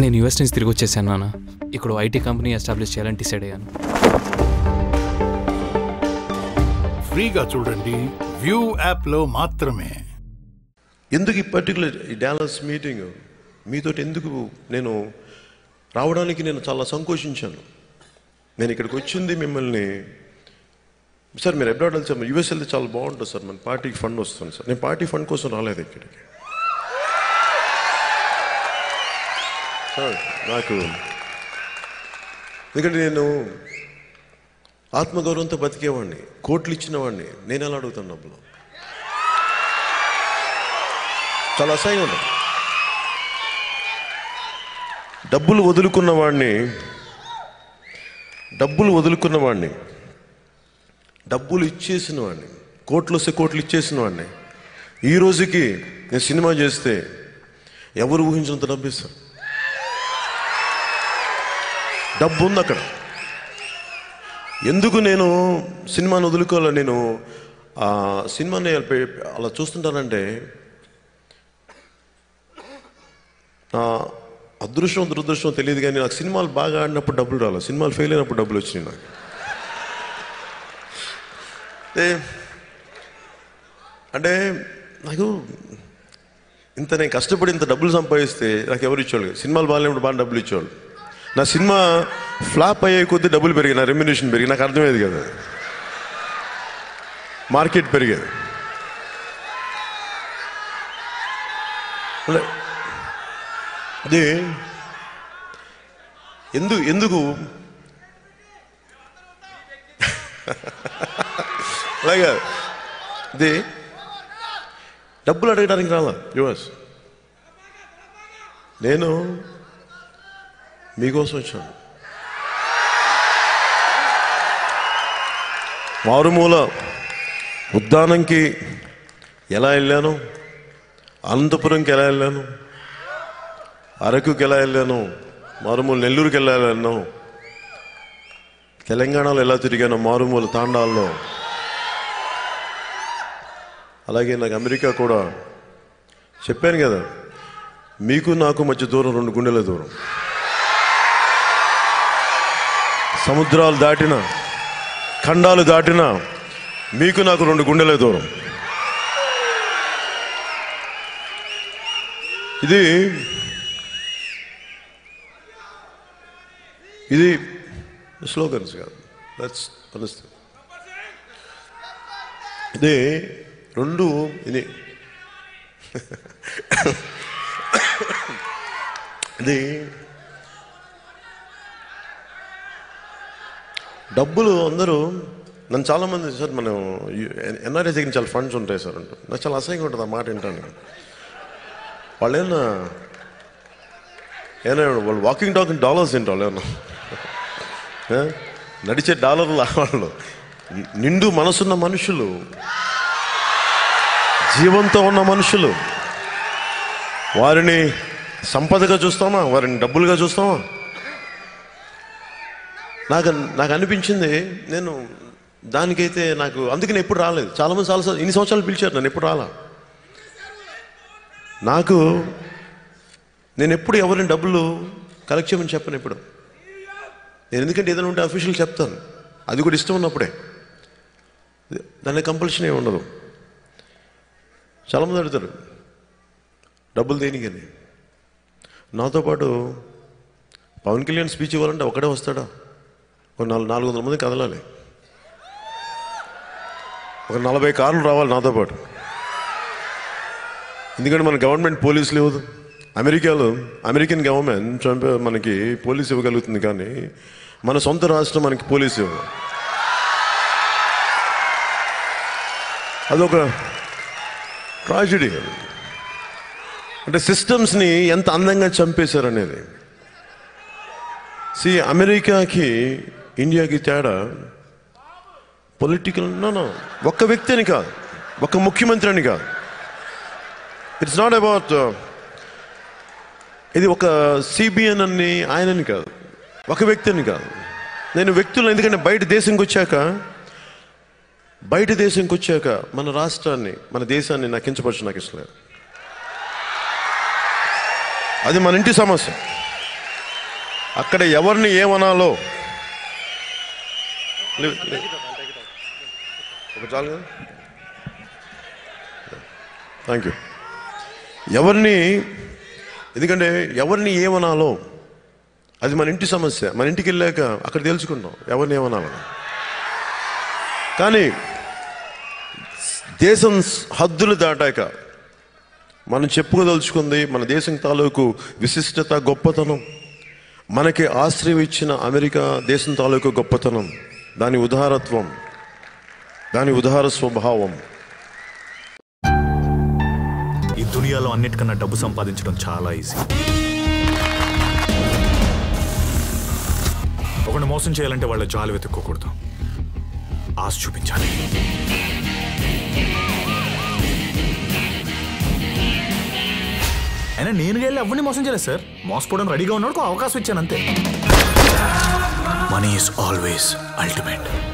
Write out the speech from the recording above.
నేను యూఎస్ నుంచి తిరిగి వచ్చేసాను నాన్న ఇక్కడ ఐటీ కంపెనీ ఎస్టాబ్లిష్ చేయాలని డిసైడ్ అయ్యాను ఫ్రీగా చూడండి వ్యూ యాప్లో మాత్రమే ఎందుకు ఈ పర్టికులర్ ఈ డాలస్ మీటింగ్ మీతోటి ఎందుకు నేను రావడానికి నేను చాలా సంకోచించాను నేను ఇక్కడికి వచ్చింది మిమ్మల్ని సార్ మీరు ఎబ్రాడ్ వెళ్తే సార్ యూఎస్ వెళ్తే చాలా బాగుంటుంది సార్ మన పార్టీకి ఫండ్ వస్తుంది సార్ నేను పార్టీ ఫండ్ కోసం రాలేదు ఇక్కడికి సార్ నాకు ఎందుకంటే నేను ఆత్మగౌరవంతో బతికేవాడిని కోట్లు ఇచ్చిన వాడిని నేను ఎలా అడుగుతాను డబ్బులు చాలా అసహ్యంగా ఉంటుంది డబ్బులు వదులుకున్న వాడిని డబ్బులు వదులుకున్న వాడిని డబ్బులు ఇచ్చేసిన వాడిని కోట్లు వస్తే కోట్లు ఇచ్చేసిన వాడిని ఈ రోజుకి నేను సినిమా చేస్తే ఎవరు ఊహించినంత డబ్బు ఇస్తారు డబ్బు ఉంది అక్కడ ఎందుకు నేను సినిమాను వదులుకోవాలి నేను ఆ సినిమాని అలా చూస్తుంటానంటే నా అదృష్టం దురదృష్టం తెలియదు కానీ నాకు సినిమాలు బాగా ఆడినప్పుడు డబ్బులు రాలేదు సినిమాలు ఫెయిల్ అయినప్పుడు డబ్బులు వచ్చినాయి నాకు అంటే అంటే నాకు ఇంత నేను కష్టపడి ఇంత డబ్బులు సంపాదిస్తే నాకు ఎవరు ఇచ్చేవాళ్ళు కాదు. సినిమాలు బాగాలేనప్పుడు బాగా డబ్బులు ఇచ్చేవాళ్ళు నా సినిమా ఫ్లాప్ అయ్యే కొద్దీ డబ్బులు పెరిగాయి నా రెమ్యునేషన్ పెరిగి నాకు అర్థమయ్యేది కదా మార్కెట్ పెరిగేది అంటే అది ఎందు ఎందుకు అలాగే ఇది డబ్బులు అడగడానికి రాలా యువర్స్ నేను మీకోసం వచ్చాను మారుమూల ఉద్దానంకి ఎలా వెళ్ళాను అనంతపురంకి ఎలా వెళ్ళాను అరకుకి ఎలా వెళ్ళాను మారుమూల నెల్లూరుకి ఎలా వెళ్ళాను తెలంగాణలో ఎలా తిరిగాను మారుమూల తాండాల్లో అలాగే నాకు అమెరికా కూడా చెప్పాను కదా మీకు నాకు మధ్య దూరం రెండు గుండెల దూరం సముద్రాలు దాటిన ఖండాలు దాటిన మీకు నాకు రెండు గుండెల దూరం ఇది ఇది స్లోగన్స్ కాదు దట్స్ తెలుస్తుంది ఇది రెండు ఇది ఇది డబ్బులు అందరూ నన్ను చాలామంది సార్ మనం ఎన్ఆర్ఎస్ దగ్గర చాలా ఫండ్స్ ఉంటాయి సార్ అంటూ నాకు చాలా అసహ్యంగా ఉంటుంది ఆ మాట వింటాను వాళ్ళు ఏమన్నా ఏమైనా వాళ్ళు వాకింగ్ టాకింగ్ డాలర్స్ ఏంటి వాళ్ళు ఏమన్నా ఏ? నడిచే డాలర్లు వాళ్ళు నిండు మనసున్న మనుషులు జీవంతో ఉన్న మనుషులు వారిని సంపదగా చూస్తామా వారిని డబ్బులుగా చూస్తామా నాకు నాకు అనిపించింది నేను దానికైతే నాకు అందుకని ఎప్పుడు రాలేదు చాలామంది చాలా ఇన్ని సంవత్సరాలు పిలిచారు నన్ను ఎప్పుడు రాలా నాకు నేను ఎప్పుడు ఎవరిని డబ్బులు కలెక్ట్ చేయమని చెప్పను ఎప్పుడు నేను ఎందుకంటే ఏదైనా ఉంటే అఫీషియల్ చెప్తాను అది కూడా ఇష్టం ఉన్నప్పుడే దాని కంపల్షన్ ఏమి ఉండదు చాలామంది అడుగుతారు డబ్బులు దేనికని నాతో పాటు పవన్ కళ్యాణ్ స్పీచ్ ఇవ్వాలంటే ఒకడే వస్తాడా ఒక నాలుగు నాలుగు వందల మంది కదలాలి ఒక నలభై కార్లు రావాలి నాతో పాటు ఎందుకంటే మన గవర్నమెంట్ పోలీసులు ఇవ్వదు అమెరికాలో అమెరికన్ గవర్నమెంట్ ట్రంప్ మనకి పోలీస్ ఇవ్వగలుగుతుంది కానీ మన సొంత రాష్ట్రం మనకి పోలీసు ఇవ్వదు అదొక ట్రాజిడీ అంటే సిస్టమ్స్ని ఎంత అందంగా చంపేశారనేది సి అమెరికాకి ఇండియాకి తేడా పొలిటికల్ నో ఒక్క వ్యక్తి అని కాదు ఒక్క ముఖ్యమంత్రి అని కాదు ఇట్స్ నాట్ అబౌట్ ఇది ఒక సిబిఎన్ అని ఆయనని కాదు ఒక వ్యక్తిని కాదు నేను వ్యక్తులను ఎందుకంటే బయట దేశంకి వచ్చాక బయట దేశంకి వచ్చాక మన రాష్ట్రాన్ని మన దేశాన్ని నాకు కించపరచు నాకు ఇష్టం లేదు అది మన ఇంటి సమస్య అక్కడ ఎవరిని ఏమనాలో లే- లే- ఒక చాలు కదా థ్యాంక్ యూ ఎవరిని ఎందుకంటే ఎవరిని ఏమనాలో అది మన ఇంటి సమస్య మన ఇంటికి వెళ్ళాక అక్కడ తెలుసుకుంటాం ఎవరిని ఏమనాలని కానీ దేశం హద్దులు దాటాక మనం చెప్పుకోదలుచుకుంది మన దేశం తాలూకు విశిష్టత గొప్పతనం మనకి ఆశ్రయం ఇచ్చిన అమెరికా దేశం తాలూకు గొప్పతనం దాని ఉదారత్వం దాని ఉదార స్వభావం ఈ దునియాలో అన్నిటికన్నా డబ్బు సంపాదించడం చాలా ఈజీ ఒకరిని మోసం చేయాలంటే వాళ్ళ జాలు వెతుక్కోకూడదు ఆశ చూపించాలి అయినా నేను వెళ్ళి ఎవరిని మోసం చేయలేదు సార్ మోసపోవడం రెడీగా ఉన్నాడు అవకాశం ఇచ్చాను అంతే మనీ ఈస్ ఆల్వేస్ అల్టిమేట్